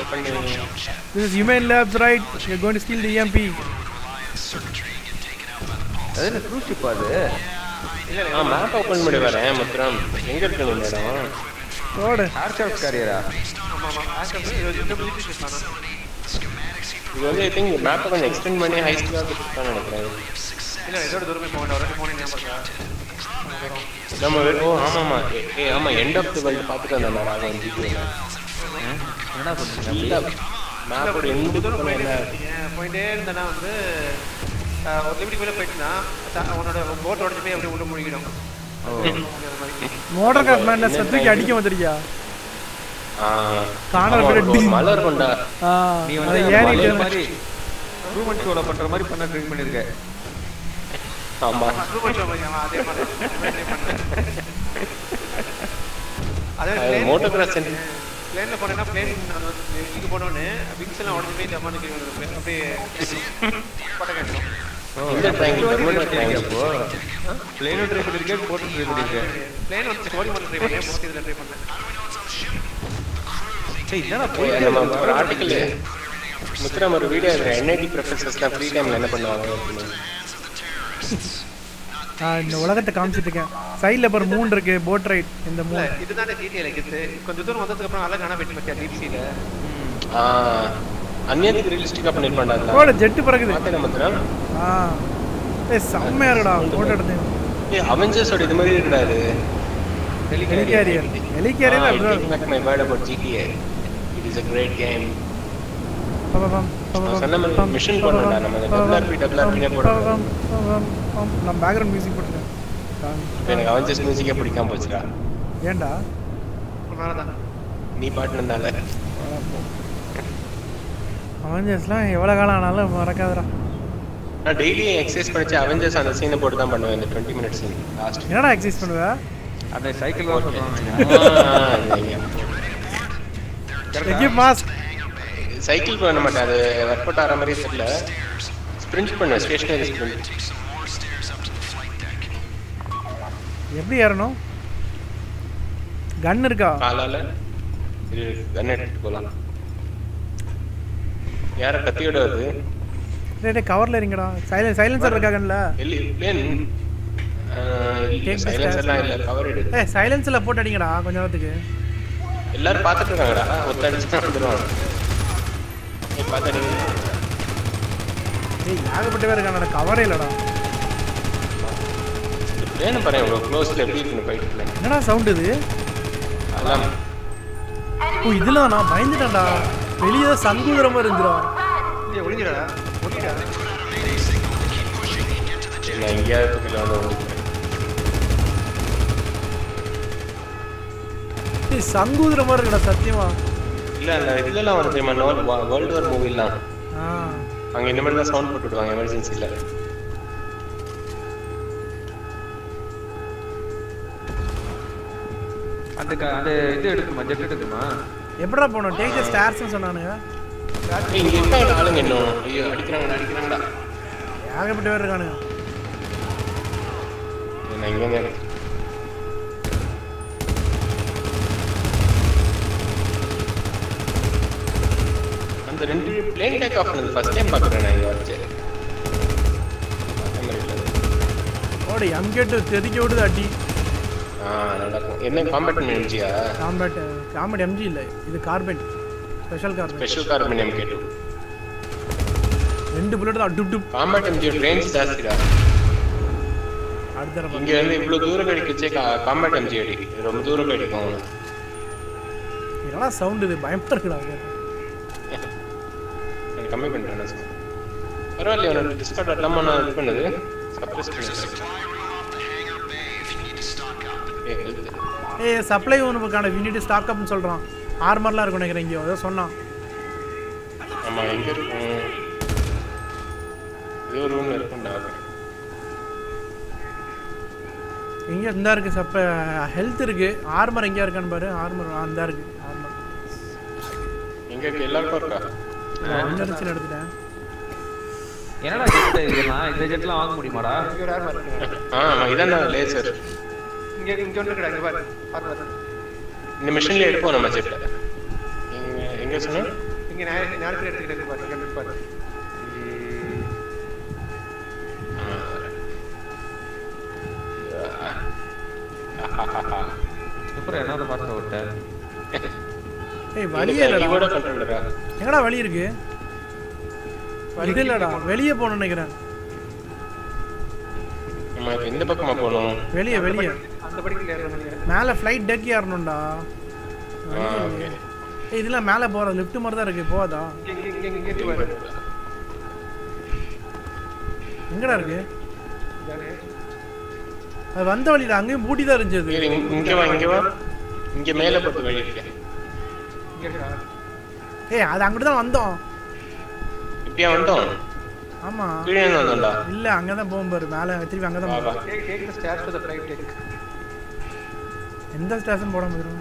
பண்ணு This is Humane Labs, right? You're going to steal the EMP. அது என்ன cruise ship அது ஆ map open பண்ணி வரேன் முத்துராம் எங்க இருக்கு இந்த இடம் Road. ஏர்கிராஃப்ட் கேரியரா ஆமா ஆமா ஆக்சுவலி இது இந்த புதுசு பேசலாம் இது வந்து ஐ திங்க் மேப்பை கொஞ்சம் எக்ஸ்டெண்ட் பண்ணி ஹை ஸ்பீடாக கொடுத்துருக்கான்னு நினைக்கிறேன் இல்ல இதோட தூரமே போக வேண்டாம் ரெண்டு மூணு ஞாபகம் நம்ம வெறும் ஓ ஆமாமா ஏ- ஏ ஆமா எண்ட் ஆஃப் தி வேர்ல்ட் பார்த்துட்டு வந்தேன் நான் ராகவன் ஜிபியில் என்னடா சொல்றீங்க இல்ல மேப்போட எண்டு பக்கம் என்ன போயிட்டே இருந்தேன்னா வந்து அஹ், ஒரு லிமிட் மேலே போயிட்டுனா உன்னோட போட் உடஞ்சு போய் அப்படியே உள்ள முழுகிடும் அந்த மாதிரி Motor car man சத்துக்கு அடிக்க வந்திருக்கியா ஆ, காணல் ஆமா, பேரு ஒரு டி- மலை இருக்கும்டா ஆ, நீ அதை வந்து ஏறிட்டு மலைய மாதிரி ட்ரூமன் ஷோல பண்ற மாதிரி பண்ண ட்ரை பண்ணிருக்க ஆமா அது கொஞ்சம் கொஞ்சம் அதே மாதிரி அதே மாதிரி try பண்ணேன். அதே plane- மோட்டோ கிராஸ் பிளேன்ல போனேன்னா பிளேன் இது போனோடனே விங்ஸ் எல்லாம் உடஞ்சு போய் தம்மானு கீழே வந்துடும் அப்படியே பட்ட கேட்டோம் இந்த ட்ரையாங்கிள் பெர்மனன்ட் ட்ரையாங்கிள் அப்போ பிளேனும் ட்ரை பண்ணிருக்கேன் போட்டும் ட்ரை பண்ணிருக்கேன் பிளேன் வந்து ஸ்டோரி மட்டும் ட்ரை பண்ணேன் போட் இதில் ட்ரை பண்ணேன் சரி என்னடா ஏய், போயிட்டே நம்ம இருக்க? ஒரு ஆர்டிக்கல் முத்துராம் ஒரு வீடியோ என்ஐடி ப்ரொஃபஸர்ஸ்லாம் ஃப்ரீ டைம்ல என்ன பண்ணுவாங்க அப்படின்னு நான் இந்த உலகத்தை காமிச்சிட்டு இருக்கேன் சைடில் பாரு மூணு இருக்கு போட் ரைட் இந்த இல்ல மூணு இதுதான் டீட்டெயில் இருக்குது கொஞ்சம் தூரம் வந்ததுக்கு அப்புறம் நல்லா காண போயிட்டு மத்தியா டிபிசியில் ஆ, அந்நியத்துக்கு ரியலிஸ்டிக்காக பண்ணிருப்பாண்டா ஓட அதெல்லாம் ஜெட்டு பறக்குது பார்த்தேன் முத்துராம் ஆ ஏய் செம்மையா இருக்குடா போட்டோ எடுத்தேன் ஏ அவெஞ்சர்ஸோட இது மாதிரி இருக்குடா இது ஹெலிகேரியர் ஹெலிகேரியர் Ah, I அப்படிதான் take back my word about GTA. It is a great game. பம், பம், பம், நான் பம், சொன்ன மாதிரி பம், mission பம், போடணும்டா, பம், நம்ம இந்த பம், WRP, WRP னே பம், போடணும். பம், பம், பம், பம். நான் பேக்ரவுண்ட் மியூசிக் போட்டுட்டேன் இப்ப எனக்கு அவெஞ்சர்ஸ் மியூசிக்கே பிடிக்காம போச்சுடா ஏன்டா தான் நீ பாட்டு இருந்தால அவஞ்சர்ஸ்லாம் எவ்வளோ காலம் ஆனாலும் மறக்காதடா நான் டெய்லி எக்ஸசைஸ் படிச்சு அவெஞ்சர்ஸ் அந்த சீனை போட்டு தான் பண்ணுவேன் இந்த டுவெண்ட்டி மினிட்ஸ் சீன் லாஸ்ட் என்னடா எக்ஸசைஸ் பண்ணுவ அந்த சைக்கிள் தான் சொல்றாங்க எக்யூப் மாஸ்க் சைக்கிள் பண்ண மாட்டேன் அது ஒர்க் அவுட் ஆகிற மாதிரியே தெரியல ஸ்ப்ரிண்ட் பண்ணுவேன் ஸ்டேஷனரி ஸ்ப்ரிண்ட் எப்படி ஏறணும் கன் இருக்கா காலால இது கன் எடுத்துட்டு போகலாம் யார கத்தியோட வருது டேய் டேய் கவர்ல இருங்கடா சைலன் சைலன்சர் இருக்கா கன்ல இல்லை பிளேன் Take the சைலன்சர்லாம் stairs. இல்லை கவர் எடுது ஏய் சைலன்ஸ்ல போட்டு அடிங்கடா கொஞ்ச நேரத்துக்கு எல்லாரும் பார்த்துட்டு இருக்காங்கடா ஒருத்தன் அடிச்சுட்டு வந்துடுவான் நீ பார்த்து ஏய் ஏகப்பட்ட பேர் இருக்கானடா கவரே இல்லடா பிளேனை பாரு இவ்வளோ க்ளோஸில் எப்படி இருக்குன்னு போயிட்டு பிளேன் என்னடா சவுண்ட் இது அதெல்லாம் ஓ இதுல நான் பயந்துட்டேன்டா வெளியே சங்குதுற மாதிரி இருந்துடா இல்லையா ஒளிஞ்சிடா ஒளிடா நான் எங்கேயாவது பக்கத்தில் வந்து ஏய் சங்குதுற மாதிரி இருக்குடா சத்தியமா இல்லை அந்த இதுலலாம் வந்து தெரியுமா நோ வேர்ல்டு வார் மூவிலாம் ஆ அங்கே இந்த மாதிரி தான் சவுண்ட் போட்டு விடுவாங்க எமர்ஜென்சியில் அந்த க- அந்த இது எடுக்குமா ஜெட் எடுக்குமா எப்படிடா போனோம் டேக் த ஸ்டார்ஸ்னு சொன்னானுங்க இங்கே இருக்காங்க ஆளுங்க இன்னும் ஐயோ அடிக்கிறாங்கடா அடிக்கிறாங்கடா ஏகப்பட்ட பேர் இருக்கானுங்க நான் இங்கே இருக்கேன் அந்த ரெண்டு பிளேன் டேக் ஆஃப் பண்ணது ஃபர்ஸ்ட் டைம் பார்க்குறேன் நான் இங்கே வச்சு பார்த்த மாதிரி இல்லை. ஓடி அங்கேட்டு தெறிக்க விடுது அடி ஆ நல்லா இருக்கும் என்ன காம்பேட் எம்ஜியா காம்பேட் காம்பேட் எம்ஜி இல்லை இது carpet special carpet special carbon M கேட்டு ரெண்டு புல்லட் தான் டுப் டுப் காம்பேட் எம்ஜியோட ரேஞ்ச் ஜாஸ்திடா அடுத்த தடவை இங்க இருந்து இவ்வளவு தூரம் கடிக்கச்சே காம்பேட் எம்ஜி அடி இது ரொம்ப தூரம் கடிக்கும் அவனுக்கு. என்னடா சவுண்ட் இது பயமா இருக்குடா கேட்டா. நான் கம்மி பண்ணிட்டேன் நான் சொன்னேன். பரவாயில்லையா உனக்கு டிஸ்கார்ட் இல்லாம நான் இது பண்ணுது சப்ரஸ் பண்ணிட்டேன் ஏய், health. ஏய் சப்ளை ஒன்றுக்கான யூனிட் ஸ்டாக் அப்னு சொல்கிறான் ஆர்மர்லாம் இருக்கும் நினைக்கிறேன் இங்கேயோ ஏதோ சொன்னான் ஆமா எங்க இருக்கும் இது ஒரு ரூம்ல இருக்கும்டா எங்கே இந்த இருக்கு சப்ப ஹெல்த் இருக்கு ஆர்மர் எங்கேயா இருக்கான்னு பாரு ஆர்மர் அந்த இருக்கு ஆர்மர் எங்க இருக்கு எல்லாருக்கும் இருக்கா வந்துருச்சுன்னு எடுத்துட்டேன் என்னடா ஜெட் இதெல்லாம் இந்த ஜெட்லாம் வாங்க முடியுமாடா இங்க ஒரு ஆர்மர் இருக்கு ஆ ஆமா, இதான் லேசர் இங்க இங்க ஒன்று இருக்குடா இங்க பாரு ஆர்மர் இந்த மிஷின்ல எடுப்போம் நம்ம ஜெட்டை எங்க எங்க சொன்ன இங்க நான் நாலு பேர் எடுத்துக்கிட்டு பாரு இங்க பாரு அப்புறம் என்னது பார்த்து விட்ட ஏய் வழியே இல்லடா கீபோர்ட கண்ட்ரோலரா எங்கடா வழி இருக்கு இது இல்லடா வெளியே போகணும்னு நினைக்கிறேன் நம்ம இப்ப எந்த பக்கமா போகணும் வெளியே வெளியே அந்த படிக்கல ஏறணும் மேலே ஃப்ளைட் டெக் ஏறணும்டா ஆ, okay. ஏய் இதெல்லாம் மேலே போகிறது லிஃப்ட் மாதிரி தான் இருக்கு போகாதா இங்க இங்க இங்க இங்க பாரு எங்கடா இருக்கு இதானே அது வந்த வழியில அங்கேயும் பூட்டி தான் இருந்துச்சு அது இரு, இங்க- இங்க வா இங்க வா இங்க மேல போட்டு வழி இருக்கு இங்க இருக்கா ஏய் அது அங்கிட்டு தான் வந்தோம் இப்படியா வந்தோம் ஆமா கீழே இருந்து வந்தோம்டா இல்ல அங்கே தான் போகும் பாரு மேலே திருப்பி அங்கே தான் வா, வா. போகும் take take the stairs to the flight take எந்த ஸ்டேஷன் போட முடியும்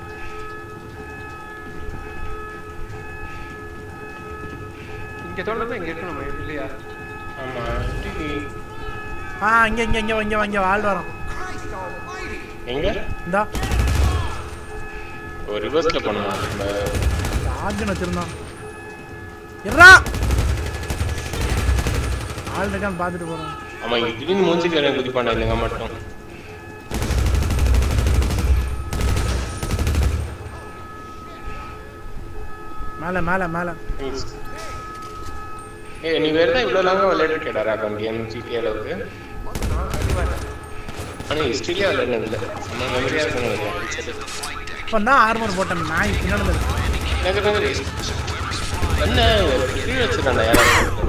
இங்க தொடர்ந்து இங்க இருக்கணும் இல்லையா ஆமா இப்படி ஆ இங்க இங்க இங்க இங்க இங்க ஆள் வரோம் எங்க இந்தா ஒரு ரிவர்ஸ்ல போனோம் நம்ம ஆர்கன் வச்சிருந்தான் இருடா ஆள் இருக்கான்னு பார்த்துட்டு போறோம் ஆமா இங்க திடீர்னு மூஞ்சிக்கு வேற குதிப்பாண்டா இல்லைங்க மட்டும் மேலே மேலே மேலே ஏய் நீ வேற தான் இவ்வளவு லாங்கா விளையாடிருக்கேடா ராகம் கேம் ஜிடி அளவுக்கு ஆனா ஹிஸ்டரியா விளையாடுனது இல்ல நம்ம மெமரியா இருக்கணும் நினைக்கிறேன் இப்போ தான் ஆர்மர் போட்டேன் நாய் பின்னாடி இருக்கு. எனக்கு வந்து என்ன கீழே வச்சிருக்காண்டா யாராவது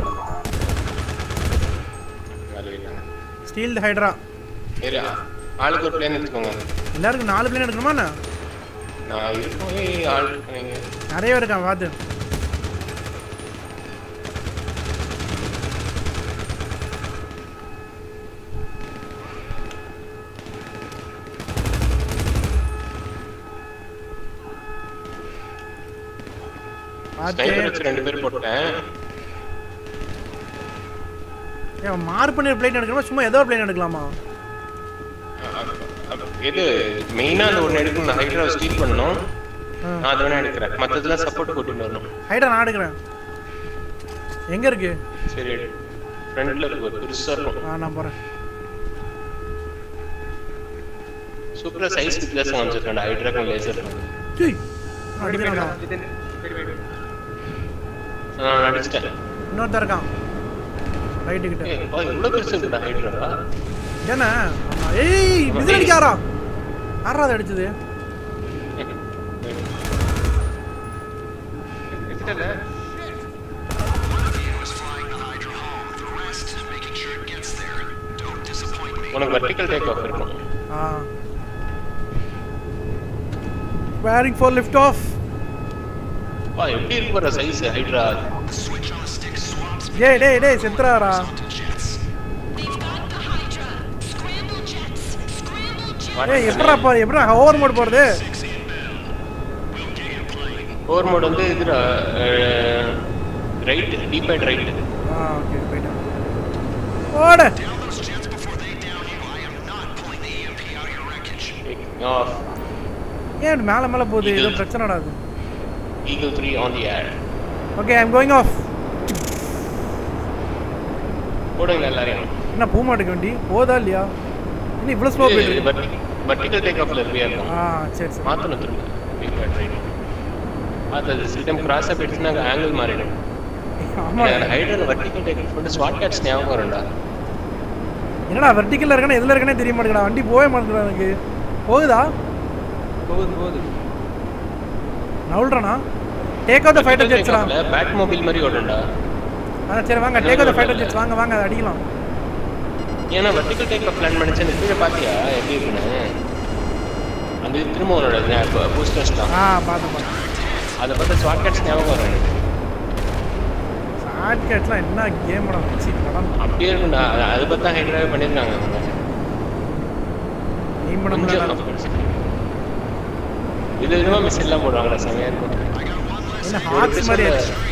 ஸ்டீல் ஹைட்ரா சரி ஆளுக்கு ஒரு பிளேன் எடுத்துக்கோங்க எல்லாருக்கும் நாலு பிளேன் எடுக்கணுமா என்ன நான் இருக்கவே ஆள் இருக்கீங்க நிறைய பேர் இருக்கான் பார்த்து ஸ்னைப்பர் பார்த்து வச்சு ரெண்டு பேர் போட்டேன் ஏன் மார்க் பண்ணி பிளேன் எடுக்கணுமா சும்மா ஏதோ பிளேன் எடுக்கலாமா அ- அ- எது மெயினா அந்த ஒன்று எடுக்கணும் நான் ஹைட்ரா ஸ்டீல் பண்ணணும் ஆ. நான் அதை வேணா எடுக்கிறேன் மற்றதெல்லாம் சப்போர்ட் கூட்டிட்டு வரணும் ஹைட்ரா நான் எடுக்கிறேன் எங்க இருக்கு சரி ஃப்ரண்ட்ல இருக்கு ஒரு பெருசா இருக்கும் ஆ நான் போறேன் சூப்பரா சைஸ் வித்தியாசம் வச்சிருக்கேன் ஹைட்ராக்கும் லேசர் டேய், அடிக்கிறான்டா. நான் அடிச்சிட்டேன் இன்னொருத்தன் இருக்கான் ரைட்டு கிட்ட ஏய், அப்பா, இவ்வளவு பெருசு இருக்குடா ஹைட்ரா ஏன்னா ஆமா. ஏய் விசில் அடிக்காரா யாரா அதை அடிச்சது எடுத்துட்டல உனக்கு வெர்டிக்கல் டேக் ஆஃப் இருக்கும் ஆ வேரிங் ஃபார் லிஃப்ட் ஆஃப் வா எப்படி இருக்கு பாரு சைஸ் ஹைட்ரா டேய் டேய் டேய் செத்துறாரா They've got the Hydra. Scramble jets. Scramble jets. ஏய் எப்படா போ எப்படா ஓவர் மோட் போறது ஓவர் மோட் வந்து இதுடா ரைட் டீப் ரைட் ரைட் ஆ ஓகே போயிட்டேன் ஓடு ஆஃப் ஏன் இப்படி மேலே மேலே போகுது ஏதோ பிரச்சனைடா அது eagle three on the air okay I'm going off போடுங்க எல்லாரையும் என்ன பூ மாட்டுக்கு வண்டி போதா இல்லையா இன்னும் இவ்வளோ ஸ்லோ போயிட்டு இருக்கு வெர்டிக்கல் டேக் ஆஃப்ல இருப்பியா இருக்கும் ஆ சரி சரி மாற்றணும் திரும்ப டீப் ரைட் ரைட் அது சில டைம் கிராஸாக போயிடுச்சுன்னா ஆங்கிள் மாறிடும் ஆமா ஹைட்ரல் வெர்டிக்கல் டேக் ஆஃப் வந்து ஸ்வாட் கேட்ஸ் ஞாபகம் வரும்டா என்னடா வெர்டிக்கல்ல இருக்கனா எதுல இருக்கனே தெரிய மாட்டேங்குடா வண்டி போவே மாட்டேங்குடா எனக்கு போகுதா போகுது போகுது நவுல்றானா டேக் அவுட் த ஃபைட்டர் ஜெட்ஸ்ரா பேட் மொபைல் மாதிரி ஓடும்டா ஆ சரி வாங்க take out the fighter jets வாங்க வாங்க அதை அடிக்கலாம் ஏன்னா வெர்டிக்கல் டேக் ஆஃப் பிளான் பண்ணிச்சு அந்த கீழே பார்த்தியா எப்படி இருக்குன்னு அந்த இது திரும்ப உன்னோட பூஸ்டர்ஸ் தான் ஆ பார்த்து பார்த்து அதை பார்த்தா ஸ்வாட் கேட்ஸ் ஞாபகம் வரும் எனக்கு ஷார்ட் கட்லாம் என்ன கேம்டா வச்சு படம் அப்படியே இருக்கும்டா அது- அதை பார்த்தா ஹைட்ராவே பண்ணியிருக்காங்க அவங்க எய்ம் பண்ண கொஞ்சம் முடியல இது விதமா மிஸ் எல்லாம் போடுவாங்கடா செமையா இருக்கும் என்ன ஹாக்ஸ் மாதிரி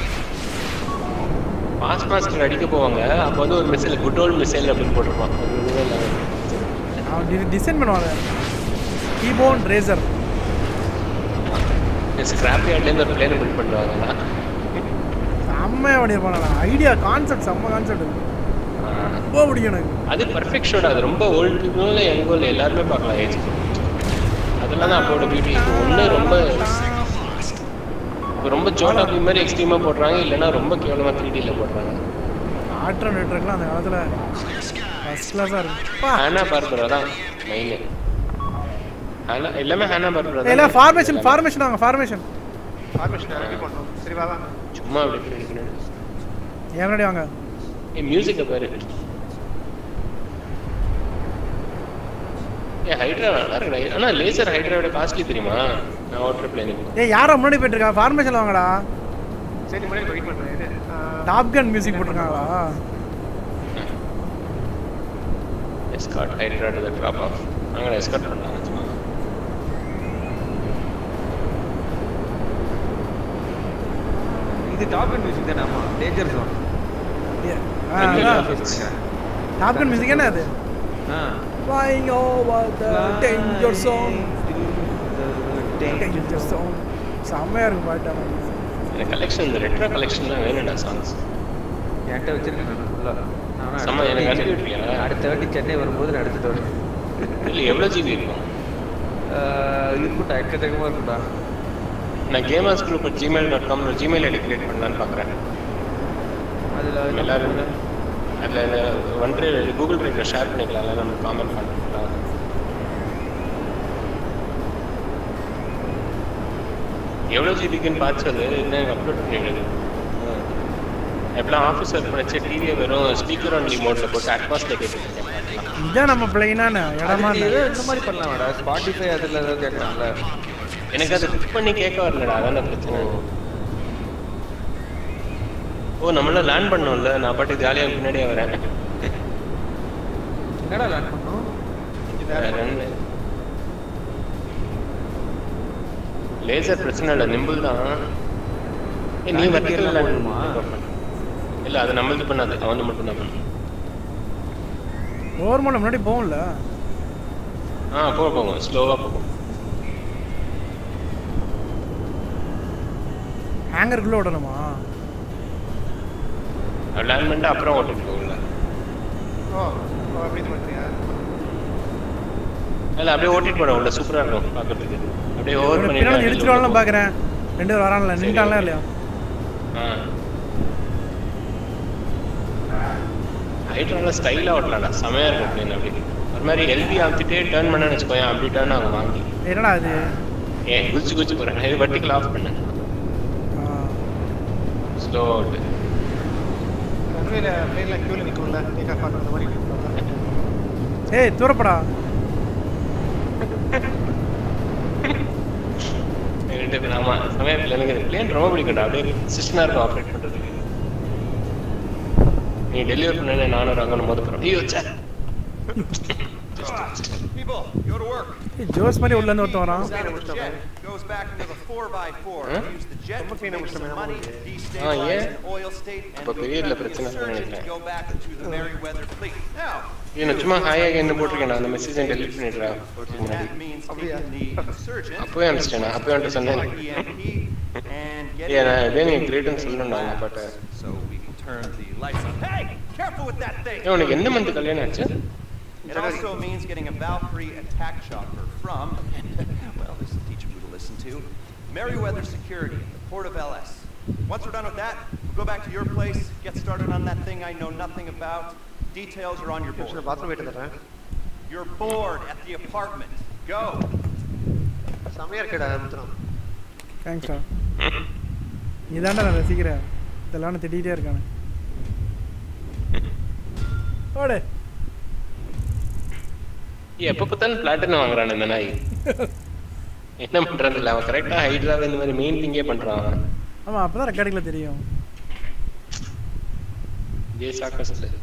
பாஸ் மாஸ்டர் அடிக்க போவாங்க அப்போ வந்து ஒரு மிசைல் குட் ஓல்ட் மிசைல் அப்படின்னு போட்டிருப்பான் அது இதுவே இல்லாம அவன் டிசைன் பண்ணுவாங்க கீபோர்ட் ரேசர் ஸ்கிராப் யார்ட்லேருந்து ஒரு பிளேனை பில்ட் பண்ணுவாங்கடா செம்மையா பண்ணியிருப்பானடா ஐடியா கான்செப்ட் செம்ம கான்செப்ட் ரொம்ப பிடிக்கும் எனக்கு அது பர்ஃபெக்ட் ஷோட் அது ரொம்ப ஓல்டு பீப்புள் யங் கோல் எல்லாருமே பார்க்கலாம் ஏஜ் அதெல்லாம் தான் அப்போட பியூட்டி ஒன்று ரொம்ப இப்போ ரொம்ப ஜோட்டா பி மாதிரி எக்ஸ்ட்ரீமாக போடுறாங்க இல்லைன்னா ரொம்ப கேவலமாக த்ரீ டியில் போடுறாங்க ஆட்ரோ நெட்ஒர்க்லாம் அந்த காலத்துல ஃபர்ஸ்ட் கிளாஸாக இருக்கும் பா ஹானா பார்பரா தான் மெயின் ஹானா எல்லாமே ஹானா பார்பரா இல்ல ஃபார்மேஷன் ஃபார்மேஷன் வாங்க ஃபார்மேஷன் ஃபார்மேஷன் ரெடி பண்ணணும் சரி வா வா சும்மா அப்படி இப்படி பின்னாடி. என் முன்னாடி வாங்க ஏய் மியூசிக்கை பாரு ஏ ஹைட்ரா நல்லா இருக்குடா ஆனா லேசர் ஹைட்ராவோட காஸ்ட்லி தெரியுமா நான் ஓட்டுற பிளேனுக்கு ஏய் யாரோ முன்னாடி போயிட்டு இருக்கா ஃபார்மேஷன் வாங்கடா சரி முன்னாடி வெயிட் பண்ணுறேன் இது டாப் கன் மியூசிக் போட்டிருக்காங்களா escort hydra to the drop off நாங்கள் எஸ்கார்ட் பண்ணலாம் சும்மா இது டாப் அண்ட் மியூசிக் தானே ஆமா danger zone top gun music என்ன அது ஆ Flying over the danger zone danger zone செம்மையா இருக்கும் பாட்டு ஆனா. எனக்கு கலெக்ஷன் இந்த ரெட்ரோ கலெக்ஷன்லாம் வேணும்டா சாங்ஸ் என்கிட்ட வச்சிருக்கேன் நான் ஃபுல்லா நான் செம்ம, எனக்கு அடுத்த அனுப்பி வாட்டி விட்றியா? அடுத்த வாட்டி சென்னை வரும்போது நான் எடுத்துட்டு வரேன் இல்லை எவ்வளோ ஜிபி இருக்கும் ஆஹ் இருக்கும்டா எக்கச்சக்கமா இருக்கும்டா நான் கேமர்ஸ் குரூப் ஜிமெயில் டாட் காம்ல ஜிமெயில் ஐடி கிரியேட் பண்ணலான்னு பார்க்குறேன் அதுல எல்லாரும் அதில் ஒன் ட்ரை கூகுள் ட்ரைவில் ஷேர் பண்ணிக்கலாம்ல நம்ம காமெண்ட் பண்ணிக்கலாம் எவ்வளோ ஜிபிக்குன்னு பார்த்து சொல்லு என்ன அப்லோட் பண்ணிவிடுது எப்பலாம் ஆஃபீஸ் ஒர்க் பண்ணிச்சு டிவியை வெறும் ஸ்பீக்கர் ஒன்லி மோட்ல போட்டு அட்மாஸ்ல கேட்டுருக்கேன் இதான் நம்ம பிளைனான இடமா அதுக்கு ஏதோ இந்த மாதிரி பண்ணலாம்டா ஸ்பாட்டிஃபை அதுல ஏதோ கேட்கலாம்ல எனக்கு அதை கிளிக் பண்ணி கேட்க வரலடா அதான் பிரச்சனை ஓ நம்மள லேர்ன் பண்ணோம்ல நான் பாட்டு ஜாலியாக பின்னாடியே வரேன் என்னடா லேர்ன் பண்ணோம் லேசர் பிரச்சனை இல்லை நிம்பிள் தான் ஏய், நீ Landing vertical gear-லாம் land போடணுமா? இல்ல அது நம்மளுக்கு பண்ணாது அவனு மட்டும் தான் பண்ணும் ஓவர்மோல முன்னாடி போகும்ல ஆ போக போகும் ஸ்லோவா போகும் ஹேங்கருக்குள்ள விடணுமா லேர்ன் பண்ணிட்டு அப்புறம் ஓட்டிட்டு போகல ஓ ஓ அப்படி இது பண்ணுறியா இல்ல அப்படியே ஓட்டிட்டு போட உள்ள சூப்பரா இருக்கும் பார்க்கிறதுக்கு அப்படியே ஓவர் இவனை பண்ணிட்டு பின்னாடி இழுத்துருவான்லாம் பாக்குறேன் ரெண்டு பேர் வரான்ல சரி. நின்றான்ல இல்லையா ஹைட்ரால ஸ்டைலா ஓட்டலாம்டா செமையா இருக்கும் plane அப்படி ஒரு மாதிரி எல்பி அமுத்திட்டே டேர்ன் பண்ணேன்னு வச்சுக்கோயேன் அப்படி டேர்ன் ஆகும் வாங்கி என்னடா அது ஏன் குச்சி குச்சி போறேன் இது வெர்டிகல் ஆஃப் பண்ணேன் ஆ. ஸ்லோ அவுட் ரன்வேல பிளேன்ல கியூல நிக்கும்ல டேக் ஆஃப் பண்ணுற மாதிரி இருக்கும். ஏய் தூரப்படா ரெண்டு பேரும் ஆமா சமயத்தில் எனக்கு இந்த பிளேன் ரொம்ப பிடிக்கும்டா அப்படியே சிஸ்டனா இருக்கும் ஆப்ரேட் பண்றதுக்கு நீ டெலிவரி பண்ண நானும் ரங்கனும் மோத போறோம் ஐயோ ச்சே People, go to work. ஏய் ஜோஸ் மாதிரி உள்ள இருந்து ஒருத்தன் வரான் Out of the jet, goes back into the 4x4. Huh? Use the jet to make some money, Ah, destabilize yeah. an oil state, and அப்ப பெரிய prevent இல்ல the பிரச்சனை insurgents நினைக்கிறேன். go back to the Merryweather fleet. Now, என்ன சும்மா ஹாயாக என்ன போட்டிருக்கேன் அந்த மெசேஜை டெலிட் பண்ணிடுறா முன்னாடி that means taking the insurgents, அப்பவே அனுப்பிச்சிட்டேன் நான் அப்பவே வந்துட்டு சொன்னேன் EMP, and ஏ நான் getting இதே நீ கிரேட்னு சொல்லணும் நான் பாட்ட so we can turn the lights on. Hey, careful with that thing! ஏன் உனக்கு எந்த மந்த் கல்யாணம் ஆச்சு It also means getting a Valkyrie attack chopper from, well, this is teaching you to listen to, Merryweather Security at the port of LS. Once we're done with that, we'll go back to your place, get started on that thing I know nothing about. Details are on your நிமிஷம் board. Bathroom போயிட்டு தரேன் You're bored at the apartment. Go! செம்மையா இருக்கடா முத்துனம் தேங்க்ஸ்டா நீ தாண்டா நான் ரசிக்கிறேன் இதெல்லாம் நான் திட்டிகிட்டே இருக்கானே ஓடு எப்போ பார்த்தாலும் பிளாட்டினம் வாங்குறான் இந்த நாய் என்ன பண்றது இல்ல அவன் கரெக்டா ஹைட்ராவே இந்த மாதிரி மெயின் திங்கே பண்றான் ஆமாம் அப்போ தான் ரெக்கார்டிங்கில் தெரியும் ஜே சாக்கஸ்ல